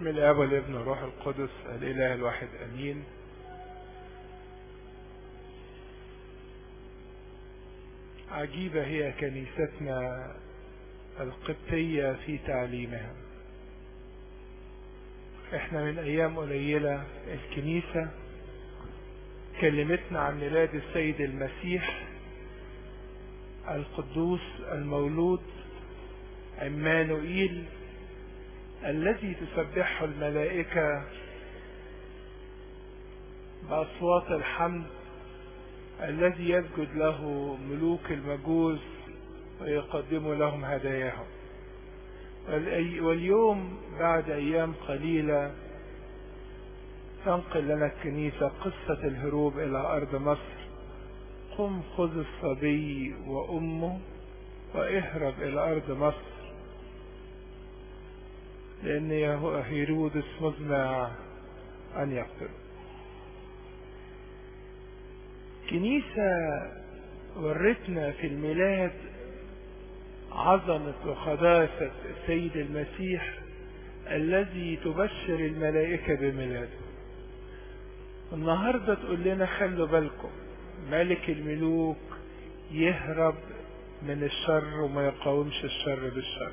بسم الاب والابن والروح القدس الاله الواحد امين عجيبة هي كنيستنا القبطية في تعليمها احنا من ايام قليلة الكنيسة كلمتنا عن ميلاد السيد المسيح القدوس المولود عمانوئيل الذي تسبحه الملائكة بأصوات الحمد الذي يسجد له ملوك المجوس ويقدم لهم هداياهم واليوم بعد أيام قليلة تنقل لنا الكنيسة قصة الهروب إلى أرض مصر قم خذ الصبي وأمه واهرب إلى أرض مصر لأن هيرودس مزمع أن يقتله كنيسة ورتنا في الميلاد عظمة وقداسة السيد المسيح الذي تبشر الملائكة بميلاده النهاردة تقول لنا خلوا بالكم ملك الملوك يهرب من الشر وما يقاومش الشر بالشر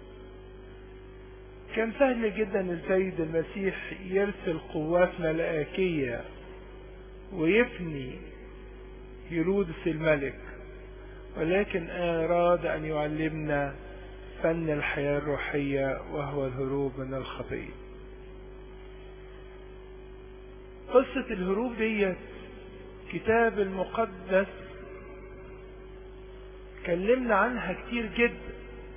كان سهل جدا السيد المسيح يرسل قوات ملائكية ويفني هيرودس الملك ولكن أراد أن يعلمنا فن الحياة الروحية وهو الهروب من الخطية قصة الهروب ديت كتاب المقدس كلمنا عنها كتير جدا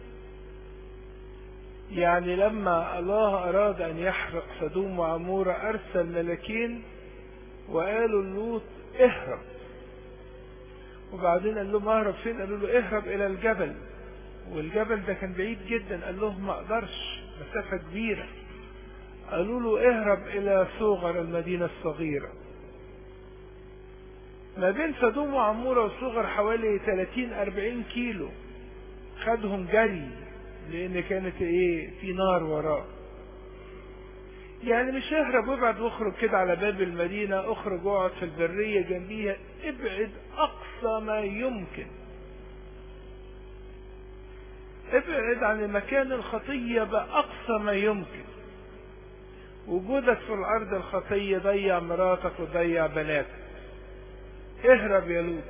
يعني لما الله أراد أن يحرق سدوم وعمورة أرسل ملكين وقالوا لوط اهرب وبعدين قال لهم اهرب فين قالوا له اهرب الى الجبل والجبل ده كان بعيد جدا قال لهم ما اقدرش مسافة كبيرة قالوا له اهرب الى صغر المدينة الصغيرة ما بين سدوم وعمورة وصغر حوالي 30 40 كيلو خدهم جري لان كانت ايه في نار وراه يعني مش اهرب وابعد واخرج كده على باب المدينة اخرج واقعد في البرية جنبيها ابعد اقصى ما يمكن ابعد عن المكان الخطية باقصى ما يمكن وجودك في الارض الخطية ضيع مراتك وضيع بناتك اهرب يا لوط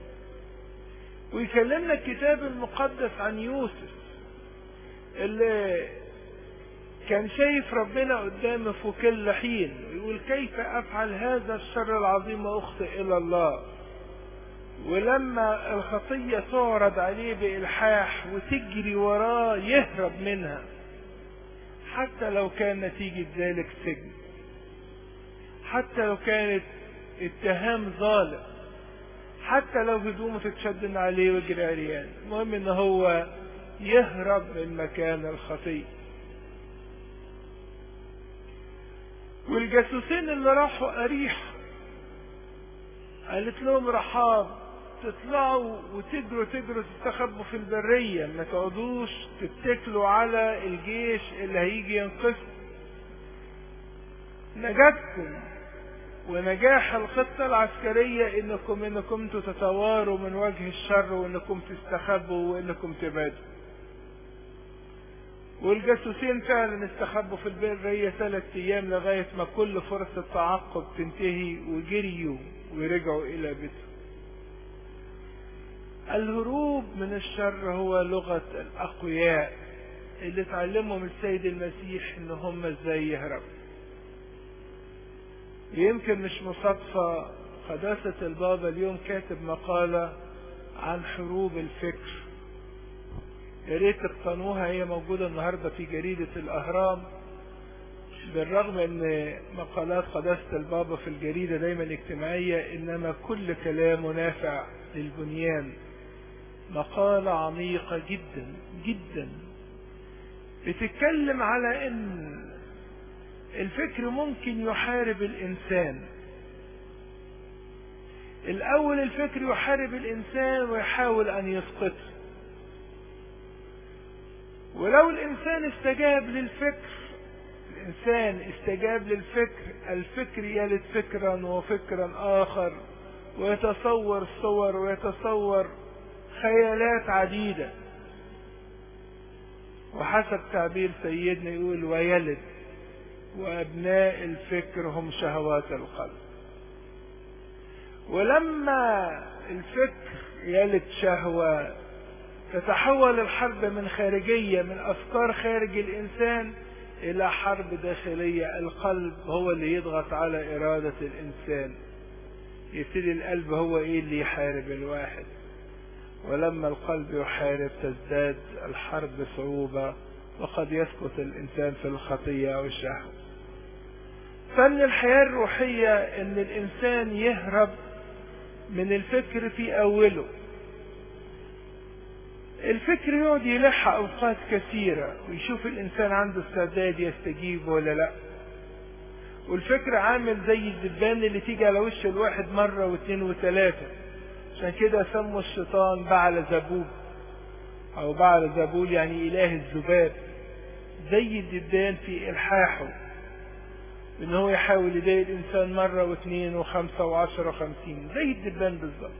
ويكلمنا الكتاب المقدس عن يوسف اللي كان شايف ربنا قدامه في كل حين ويقول كيف افعل هذا الشر العظيم واخطئ الى الله ولما الخطية تعرض عليه بإلحاح وتجري وراه يهرب منها حتى لو كان نتيجة ذلك سجن حتى لو كانت اتهام ظالم حتى لو هدومه تتشدن عليه ويجري عريان المهم ان هو يهرب من مكان الخطيه والجاسوسين اللي راحوا أريح قالت لهم رحاب تطلعوا وتجروا تجروا تستخبوا في البرية ما تقعدوش تتكلوا على الجيش اللي هيجي ينقذكم نجاتكم ونجاح الخطة العسكرية انكم انكم تتواروا من وجه الشر وانكم تستخبوا وانكم تبادوا والجاسوسين فعلا استخبوا في البرية ثلاث ايام لغاية ما كل فرصة تعقب تنتهي وجريوا ورجعوا الى بيتهم الهروب من الشر هو لغة الاقوياء اللي اتعلمهم السيد المسيح ان هم ازاي يهربوا يمكن مش مصادفة قداسة البابا اليوم كاتب مقالة عن حروب الفكر يا ريت تقتنوها هي موجودة النهاردة في جريدة الأهرام بالرغم ان مقالات قداسة البابا في الجريدة دايما اجتماعية انما كل كلامه نافع للبنيان مقالة عميقة جدا جدا بتتكلم على ان الفكر ممكن يحارب الانسان الاول الفكر يحارب الانسان ويحاول ان يسقطه ولو الانسان استجاب للفكر الإنسان استجاب للفكر الفكر يلد فكرا وفكرا آخر ويتصور صور ويتصور خيالات عديدة وحسب تعبير سيدنا يقول ويلد وأبناء الفكر هم شهوات القلب ولما الفكر يلد شهوة تتحول الحرب من خارجية من أفكار خارج الإنسان إلى حرب داخلية القلب هو اللي يضغط على إرادة الإنسان يبتدي القلب هو إيه اللي يحارب الواحد ولما القلب يحارب تزداد الحرب صعوبة وقد يسقط الإنسان في الخطية أو الشهوة فن الحياة الروحية إن الإنسان يهرب من الفكر في أوله الفكر يقعد يلح أوقات كثيرة ويشوف الإنسان عنده استعداد يستجيب ولا لأ والفكر عامل زي الدبان اللي تيجي على وش الواحد مرة واثنين وثلاثة عشان كده سموا الشيطان بعل زبوب أو بعل زبول يعني إله الذباب زي الدبان في إلحاحه إن هو يحاول يضايق الإنسان مرة واثنين وخمسة وعشرة وخمسين زي الدبان بالظبط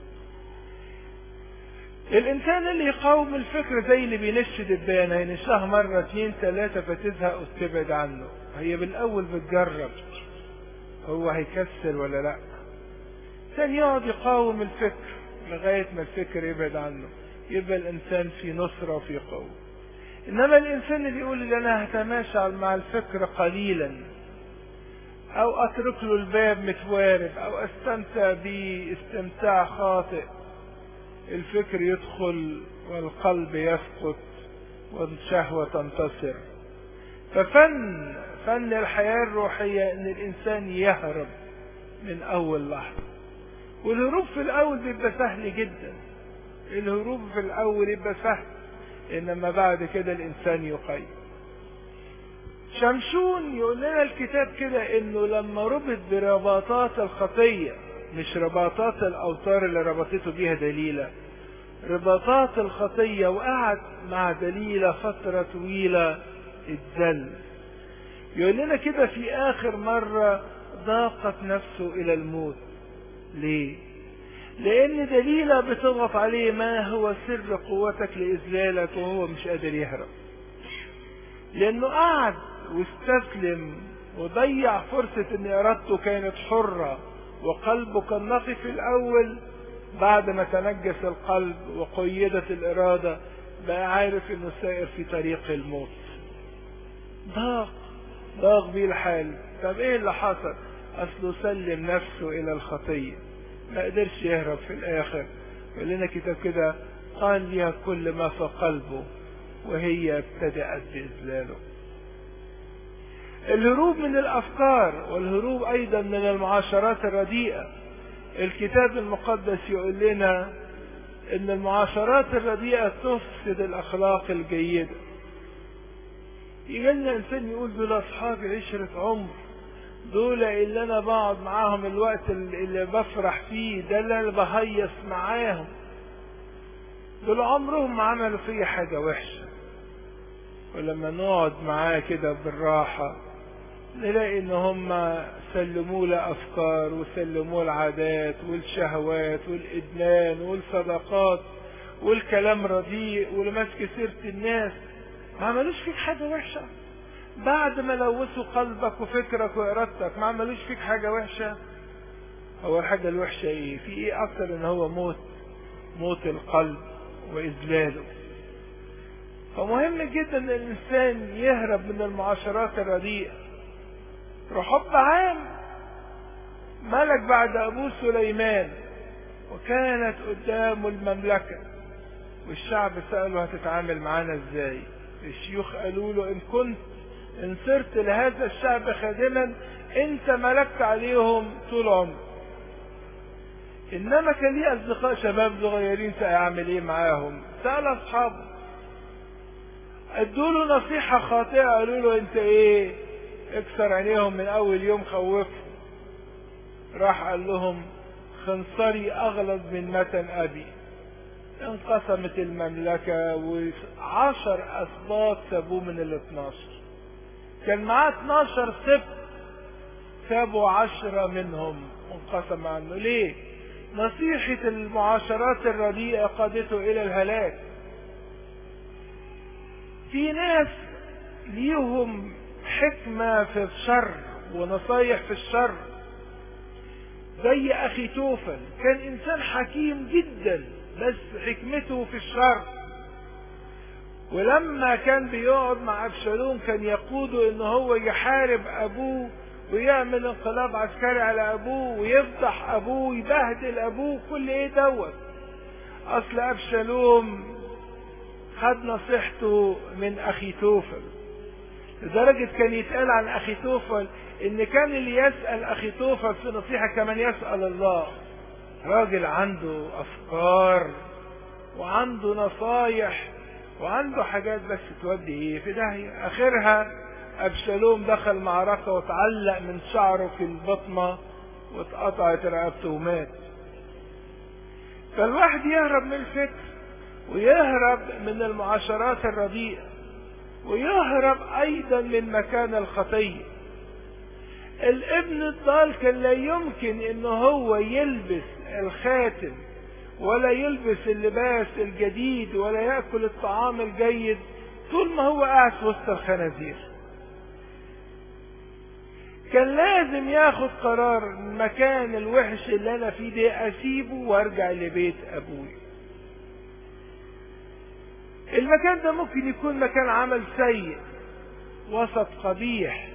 الإنسان اللي يقاوم الفكر زي اللي بينش دبانة ينشها مرة اثنين ثلاثة فتزهق وتبعد عنه هي بالأول بتجرب هو هيكسر ولا لأ الإنسان يقعد يقاوم الفكر لغاية ما الفكر يبعد عنه يبقى الإنسان في نصرة وفي قوة إنما الإنسان اللي يقول اللي أنا هتماشى مع الفكر قليلا أو أترك له الباب متوارب أو أستمتع به استمتاع خاطئ الفكر يدخل والقلب يسقط والشهوة تنتصر ففن فن الحياة الروحية ان الانسان يهرب من اول لحظة والهروب في الاول بيبقى سهل جدا الهروب في الاول يبقى سهل انما بعد كده الانسان يقيم شمشون يقول لنا الكتاب كده انه لما ربط برباطات الخطية مش رباطات الاوتار اللي ربطته بيها دليلة رباطات الخطية وقعد مع دليلة فترة طويلة اتذل يقول لنا كده في اخر مرة ضاقت نفسه الى الموت ليه لان دليلة بتضغط عليه ما هو سر قوتك لاذلالك وهو مش قادر يهرب لانه قعد واستسلم وضيع فرصة ان ارادته كانت حرة وقلبه كان نقي في الاول بعد ما تنجس القلب وقيدت الارادة بقى عارف انه سائر في طريق الموت ضاق ضاق بيه الحال طب ايه اللي حصل اصله سلم نفسه الى الخطية ما قدرش يهرب في الاخر يقول لنا كتاب كده قال ليها كل ما في قلبه وهي ابتدأت بإذلاله الهروب من الأفكار والهروب أيضا من المعاشرات الرديئة الكتاب المقدس يقول لنا ان المعاشرات الرديئة تفسد الأخلاق الجيدة يجي لنا إنسان يقول دول أصحابي عشرة عمر دول اللي أنا بقعد معاهم الوقت اللي بفرح فيه ده اللي أنا بهيص معاهم دول عمرهم ما عملوا فيا حاجة وحشة ولما نقعد معاه كده بالراحة نلاقي ان هم سلموا له افكار وسلموا العادات والشهوات والادمان والصدقات والكلام رديء والمسك سيرة الناس ما عملوش فيك حاجة وحشة بعد ما لوثوا قلبك وفكرك وارادتك ما عملوش فيك حاجة وحشة هو الحاجة الوحشة ايه في ايه اكتر ان هو موت موت القلب واذلاله فمهم جدا ان الانسان يهرب من المعاشرات الرديئة رحب عام ملك بعد ابوه سليمان وكانت قدامه المملكة والشعب سأله هتتعامل معانا ازاي الشيوخ قالوا له ان كنت ان صرت لهذا الشعب خادما انت ملكت عليهم طول عمرك انما كان ليه اصدقاء شباب صغيرين سيعمل ايه معاهم سأل اصحابه ادوا له نصيحة خاطئة قالوا له انت ايه اكسر عينيهم من اول يوم خوفهم راح قال لهم خنصري اغلظ من متن ابي انقسمت المملكة وعشر اسباط سابوه من الاثناشر كان معاه 12 سبت سابوا عشرة منهم وانقسم عنه ليه نصيحة المعاشرات الرديئة قادته إلى الهلاك في ناس ليهم حكمة في الشر ونصايح في الشر زي أخي توفل كان إنسان حكيم جدا بس حكمته في الشر ولما كان بيقعد مع أبشالوم كان يقوده إن هو يحارب أبوه ويعمل انقلاب عسكري على أبوه ويفضح أبوه ويبهدل أبوه كل إيه دوت أصل أبشالوم خد نصيحته من أخي توفل لدرجة كان يتقال عن أخي توفل إن كان اللي يسأل أخي توفل في نصيحة كمان يسأل الله راجل عنده أفكار وعنده نصايح وعنده حاجات بس تودي ايه في داهية اخرها ابشالوم دخل معركة وتعلق من شعره في البطنة واتقطعت رقبته ومات فالواحد يهرب من الفكر ويهرب من المعاشرات الرديئة ويهرب ايضا من مكان الخطية الابن الضال كان لا يمكن ان هو يلبس الخاتم ولا يلبس اللباس الجديد ولا يأكل الطعام الجيد طول ما هو قاعد في وسط الخنازير كان لازم ياخد قرار المكان الوحش اللي انا فيه ده اسيبه وارجع لبيت ابوي المكان ده ممكن يكون مكان عمل سيء وسط قبيح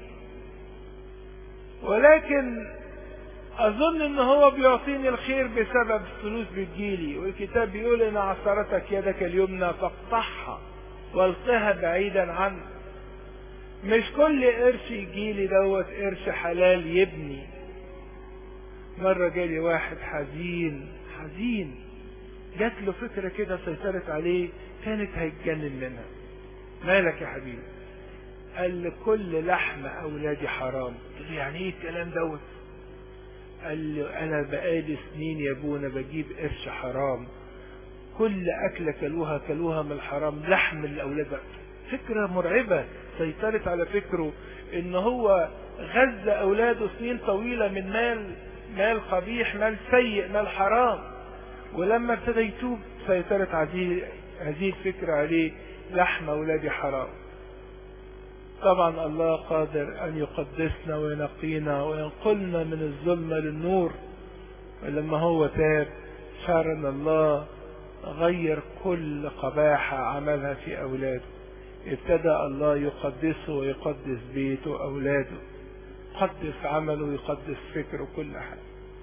ولكن اظن ان هو بيعطيني الخير بسبب فلوس بتجيلي والكتاب بيقول ان عثرتك يدك اليمنى فاقطعها والقها بعيدا عنك مش كل قرش يجيلي دوت قرش حلال يبني مرة جالي واحد حزين حزين جات له فكرة كده سيطرت عليه كانت هيتجنن منها مالك يا حبيبي قال لي كل لحم اولادي حرام قلت له يعني ايه الكلام دوت قال لي انا بقالي سنين يا ابونا بجيب قرش حرام كل اكله كلوها كلوها من الحرام لحم الاولاد فكره مرعبه سيطرت على فكره ان هو غذى اولاده سنين طويله من مال مال قبيح مال سيء مال حرام ولما ابتدى يتوب سيطرت هذه هذه الفكره عليه لحم اولادي حرام طبعا الله قادر ان يقدسنا وينقينا وينقلنا من الظلمه للنور ولما هو تاب شعر ان الله غير كل قباحه عملها في اولاده ابتدى الله يقدسه ويقدس بيته واولاده يقدس عمله ويقدس فكره كل حاجه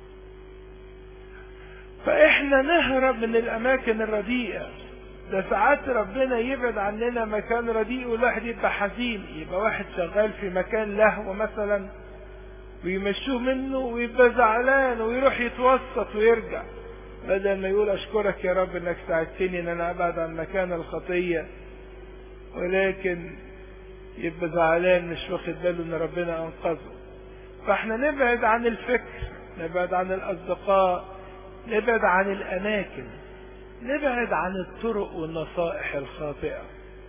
فاحنا نهرب من الاماكن الرديئه ده ساعات ربنا يبعد عننا مكان رديء والواحد يبقى حزين يبقى واحد شغال في مكان لهو مثلا ويمشوه منه ويبقى زعلان ويروح يتوسط ويرجع بدل ما يقول اشكرك يا رب انك ساعدتني ان انا ابعد عن مكان الخطيه ولكن يبقى زعلان مش واخد باله ان ربنا انقذه فاحنا نبعد عن الفكر نبعد عن الاصدقاء نبعد عن الاماكن نبعد عن الطرق والنصائح الخاطئة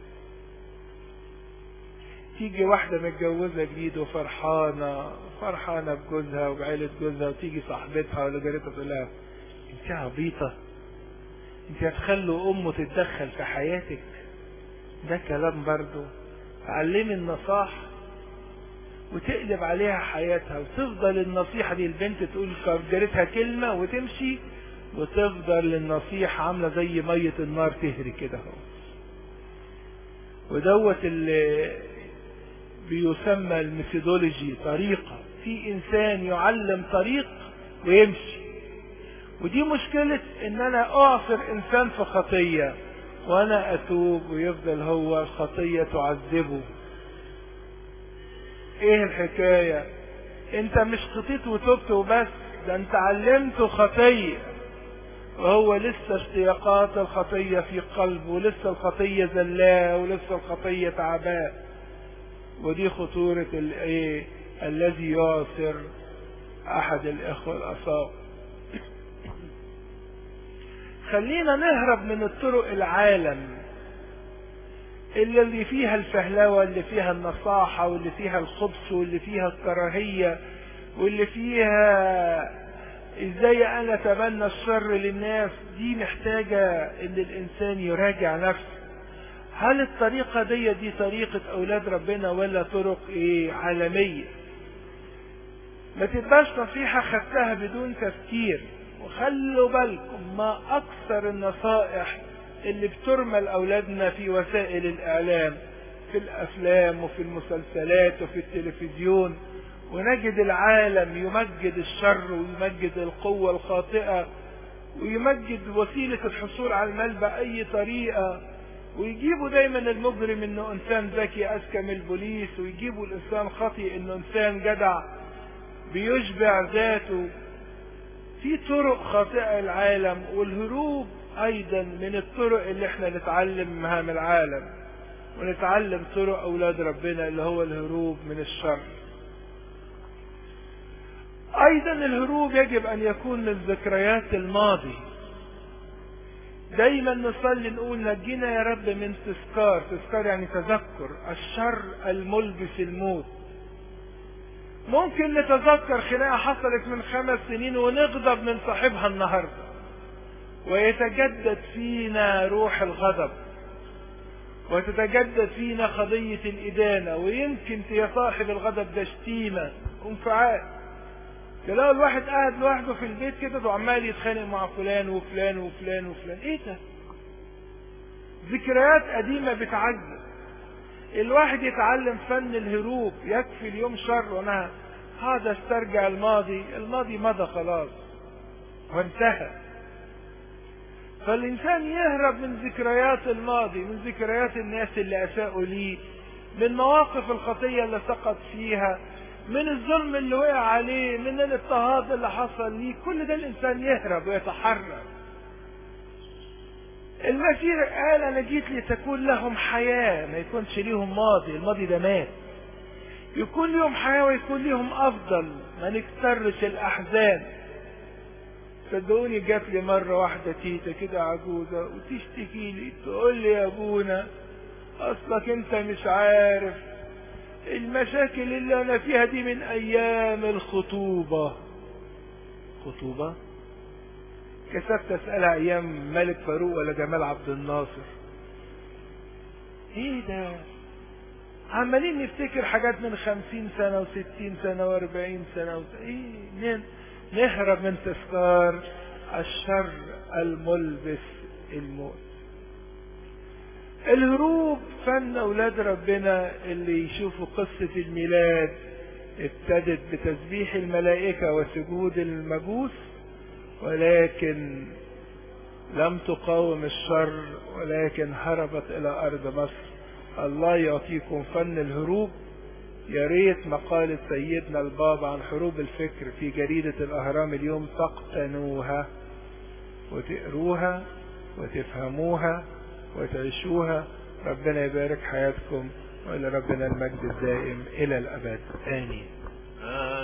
تيجي واحدة متجوزة جديد وفرحانة فرحانة بجوزها وبعيلة جوزها وتيجي صاحبتها ولا جارتها تقول لها انت عبيطة انت هتخلوا امه تتدخل في حياتك ده كلام برضو علمي النصاح وتقلب عليها حياتها وتفضل النصيحة دي البنت تقول جارتها كلمة وتمشي وتفضل النصيحة عاملة زي مية النار تهري كده اهو ودوت اللي بيسمى الميثودولوجي طريقة في انسان يعلم طريق ويمشي ودي مشكلة ان انا اعصر انسان في خطية وانا اتوب ويفضل هو الخطية تعذبه ايه الحكاية انت مش خطيت وتبت وبس ده انت علمته خطيه وهو لسه اشتياقات الخطية في قلبه ولسه الخطية زلاه ولسه الخطية تعباه ودي خطورة الايه الذي يعصر احد الاخوة الاصاب خلينا نهرب من الطرق العالم اللي, اللي فيها الفهلوة اللي فيها النصاحة واللي فيها الخبث واللي فيها الكراهية واللي فيها ازاي انا اتبنى الشر للناس دي محتاجة ان الانسان يراجع نفسه هل الطريقة دي دي طريقة اولاد ربنا ولا طرق ايه عالمية ما تبقاش نصيحة خدتها بدون تفكير وخلوا بالكم ما اكثر النصائح اللي بترمى لاولادنا في وسائل الاعلام في الافلام وفي المسلسلات وفي التلفزيون ونجد العالم يمجد الشر ويمجد القوة الخاطئة ويمجد وسيلة الحصول على المال بأي طريقة ويجيبوا دايما المجرم انه انسان ذكي اذكى من البوليس ويجيبوا الانسان خطي انه انسان جدع بيشبع ذاته في طرق خاطئة العالم والهروب ايضا من الطرق اللي احنا نتعلم منها من العالم ونتعلم طرق اولاد ربنا اللي هو الهروب من الشر ايضا الهروب يجب ان يكون من ذكريات الماضي دايما نصلي نقول نجينا يا رب من تذكار تذكار يعني تذكر الشر الملبس الموت ممكن نتذكر خناقة حصلت من خمس سنين ونغضب من صاحبها النهاردة ويتجدد فينا روح الغضب وتتجدد فينا قضية الإدانة ويمكن يا صاحب الغضب ده شتيمة وانفعال تلاقوا الواحد قاعد لوحده في البيت كده وعمال يتخانق مع فلان وفلان وفلان وفلان ايه ده ذكريات قديمة بتعجب الواحد يتعلم فن الهروب يكفي اليوم شر وانا هذا استرجع الماضي الماضي مضى خلاص وانتهى فالإنسان يهرب من ذكريات الماضي من ذكريات الناس اللي أساءوا ليه من مواقف الخطية اللي سقط فيها من الظلم اللي وقع عليه من الاضطهاد اللي حصل ليه كل ده الإنسان يهرب ويتحرر المسيح قال أنا جيت لتكون لهم حياة ما يكونش ليهم ماضي الماضي ده مات يكون ليهم حياة ويكون ليهم أفضل ما نكترش الأحزان صدقوني جات لي مرة واحدة تيتا كده عجوزة وتشتكي لي تقول لي يا ابونا اصلك انت مش عارف المشاكل اللي انا فيها دي من ايام الخطوبة خطوبة كسبت اسألها ايام ملك فاروق ولا جمال عبد الناصر ايه ده عمالين نفتكر حاجات من خمسين سنة وستين سنة واربعين سنة وت... ايه نهرب من تذكار الشر الملبس الموت الهروب فن اولاد ربنا اللي يشوفوا قصة الميلاد ابتدت بتسبيح الملائكة وسجود المجوس ولكن لم تقاوم الشر ولكن هربت الى ارض مصر الله يعطيكم فن الهروب يا ريت مقالة سيدنا البابا عن حروب الفكر في جريدة الأهرام اليوم تقتنوها وتقروها وتفهموها وتعيشوها ربنا يبارك حياتكم ولربنا المجد الدائم إلى الأبد آمين